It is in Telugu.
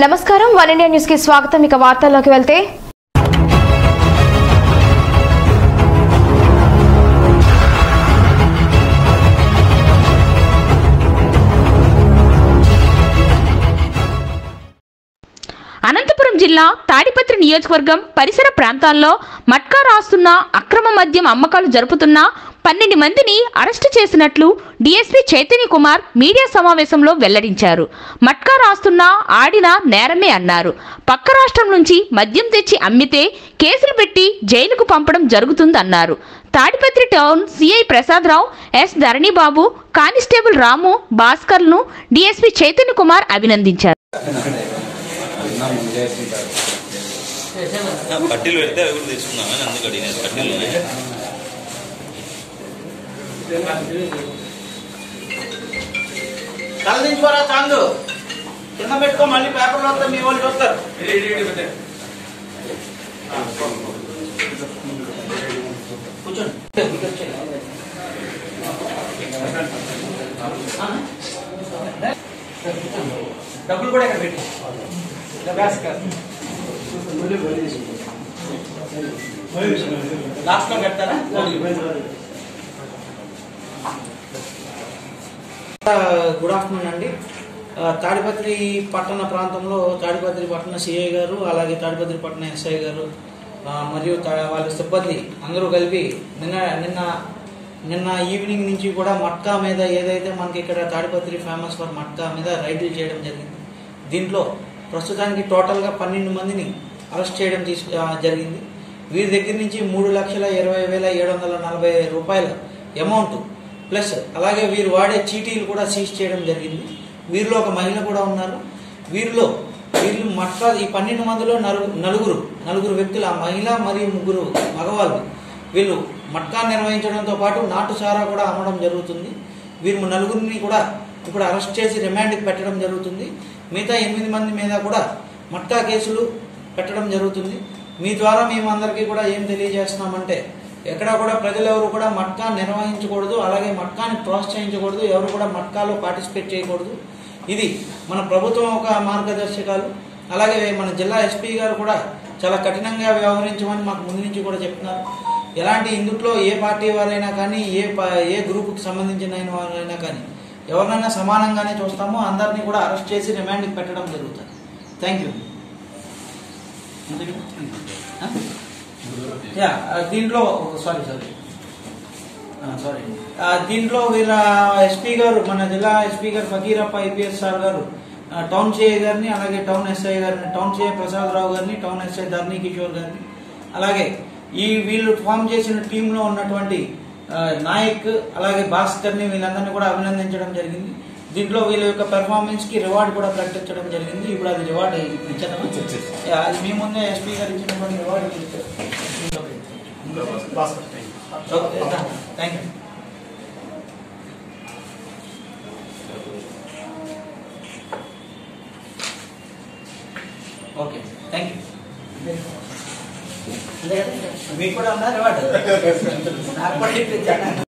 నమస్కారం వన్ ఇండియా న్యూస్ కి స్వాగతం ఇక వార్తల్లోకి వెళ్తే అనంతపురం జిల్లా తాడిపత్రి నియోజకవర్గం పరిసర ప్రాంతాల్లో మట్కా రాస్తున్న అక్రమ మద్యం అమ్మకాలు జరుపుతున్న పన్నెండు మందిని అరెస్టు చేసినట్లు డీఎస్పీ చైతన్య కుమార్ మీడియా సమావేశంలో వెల్లడించారు మట్కా రాస్తున్న ఆడిన నేరమే అన్నారు పక్క రాష్ట్రం నుంచి మద్యం తెచ్చి అమ్మితే కేసులు పెట్టి జైలుకు పంపడం జరుగుతుందన్నారు Tadipatri town CI Prasadarao S Dharanibabu constable Ramu భాస్కర్ను డీఎస్పీ చైతన్య కుమార్ అభినందించారు కడ్డీలు పెడితే అవి కూడా తీసుకున్నామని అందుకు అడిగినాను కడ్డీలు ఉన్నాయి తల దించుకోరా చాందు కింద పెట్టుకో మళ్ళీ పేపర్లో వస్తే మీ వాళ్ళు చూస్తారు కూర్చోండి డబ్బులు కూడా ఇక్కడ పెట్టి లాస్ట్ లో కడతారా గుడ్ ఆఫ్టర్నూన్ అండి ఆ, తాడిపత్రి పట్టణ ప్రాంతంలో తాడిపత్రి పట్టణ సిఐ గారు అలాగే తాడిపత్రి పట్టణ ఎస్ఐ గారు ఆ, మరియు తా- వాళ్ళ సిబ్బంది అందరూ కలిపి నిన్న నిన్న నిన్న ఈవినింగ్ నుంచి కూడా మట్కా మీద ఏదైతే మనకి ఇక్కడ తాడిపత్రి ఫేమస్ ఫర్ మట్కా మీద రైడ్లు చేయడం జరిగింది దీంట్లో ప్రస్తుతానికి టోటల్గా పన్నెండు మందిని అరెస్ట్ చేయడం తీసు ఆ, జరిగింది వీరి దగ్గర నుంచి మూడు లక్షల ఇరవై వేల ఏడు వందల నలభై రూపాయల అమౌంట్ ప్లస్ అలాగే వీరు వాడే చీటీలు కూడా సీజ్ చేయడం జరిగింది వీరిలో ఒక మహిళ కూడా ఉన్నారు వీరిలో వీళ్ళు మట్కా ఈ పన్నెండు మందిలో నలుగు నలుగురు నలుగురు వ్యక్తులు ఆ మహిళ మరియు ముగ్గురు మగవాళ్ళు వీళ్ళు మట్కా నిర్వహించడంతో పాటు నాటు సారా కూడా అమ్మడం జరుగుతుంది వీరు నలుగురిని కూడా ఇప్పుడు అరెస్ట్ చేసి రిమాండ్కి పెట్టడం జరుగుతుంది మిగతా ఎనిమిది మంది మీద కూడా మట్కా కేసులు పెట్టడం జరుగుతుంది మీ ద్వారా మేము అందరికీ కూడా ఏం తెలియజేస్తున్నామంటే ఎక్కడ కూడా ప్రజలు ఎవరు కూడా మట్కా నిర్వహించకూడదు అలాగే మట్కాని ప్రోత్సహించకూడదు ఎవరు కూడా మట్కాలో పార్టిసిపేట్ చేయకూడదు ఇది మన ప్రభుత్వం ఒక మార్గదర్శకాలు అలాగే మన జిల్లా ఎస్పీ గారు కూడా చాలా కఠినంగా వ్యవహరించమని మాకు ముందు నుంచి కూడా చెప్తున్నారు ఎలాంటి ఇందుట్లో ఏ పార్టీ వారైనా కానీ ఏ పా- ఏ గ్రూపుకి సంబంధించిన అయిన వారైనా కానీ ఎవరినైనా సమానంగానే చూస్తామో అందరినీ కూడా అరెస్ట్ చేసి రిమాండ్కి పెట్టడం జరుగుతుంది థ్యాంక్ యూ యా దీంట్లో సారీ సారీ సారీ దీంట్లో వీళ్ళ ఎస్పీ గారు మన జిల్లా ఎస్పీ గారు ఫకీరప్ప ఐపీఎస్ సార్ గారు ఆ, టౌన్ సిఐ గారిని అలాగే టౌన్ ఎస్ఐ గారిని టౌన్ సిఐ ప్రసాదరావు గారిని టౌన్ ఎస్ఐ ధర్నీ కిషోర్ గారిని అలాగే ఈ వీళ్ళు ఫామ్ చేసిన టీంలో ఉన్నటువంటి ఆ, నాయక్ అలాగే భాస్కర్ని వీళ్ళందరినీ కూడా అభినందించడం జరిగింది దీంట్లో వీళ్ళ యొక్క పెర్ఫార్మెన్స్ కి రివార్డ్ కూడా ప్రకటించడం జరిగింది ఇప్పుడు అది రివార్డ్ ఇచ్చారు అది మీ ముందే ఎస్పీ గారు ఇచ్చినటువంటి reward thank you okay thank you మీకు కూడా ఉందా రివార్డ్ నాకు కూడా ఇప్పించాను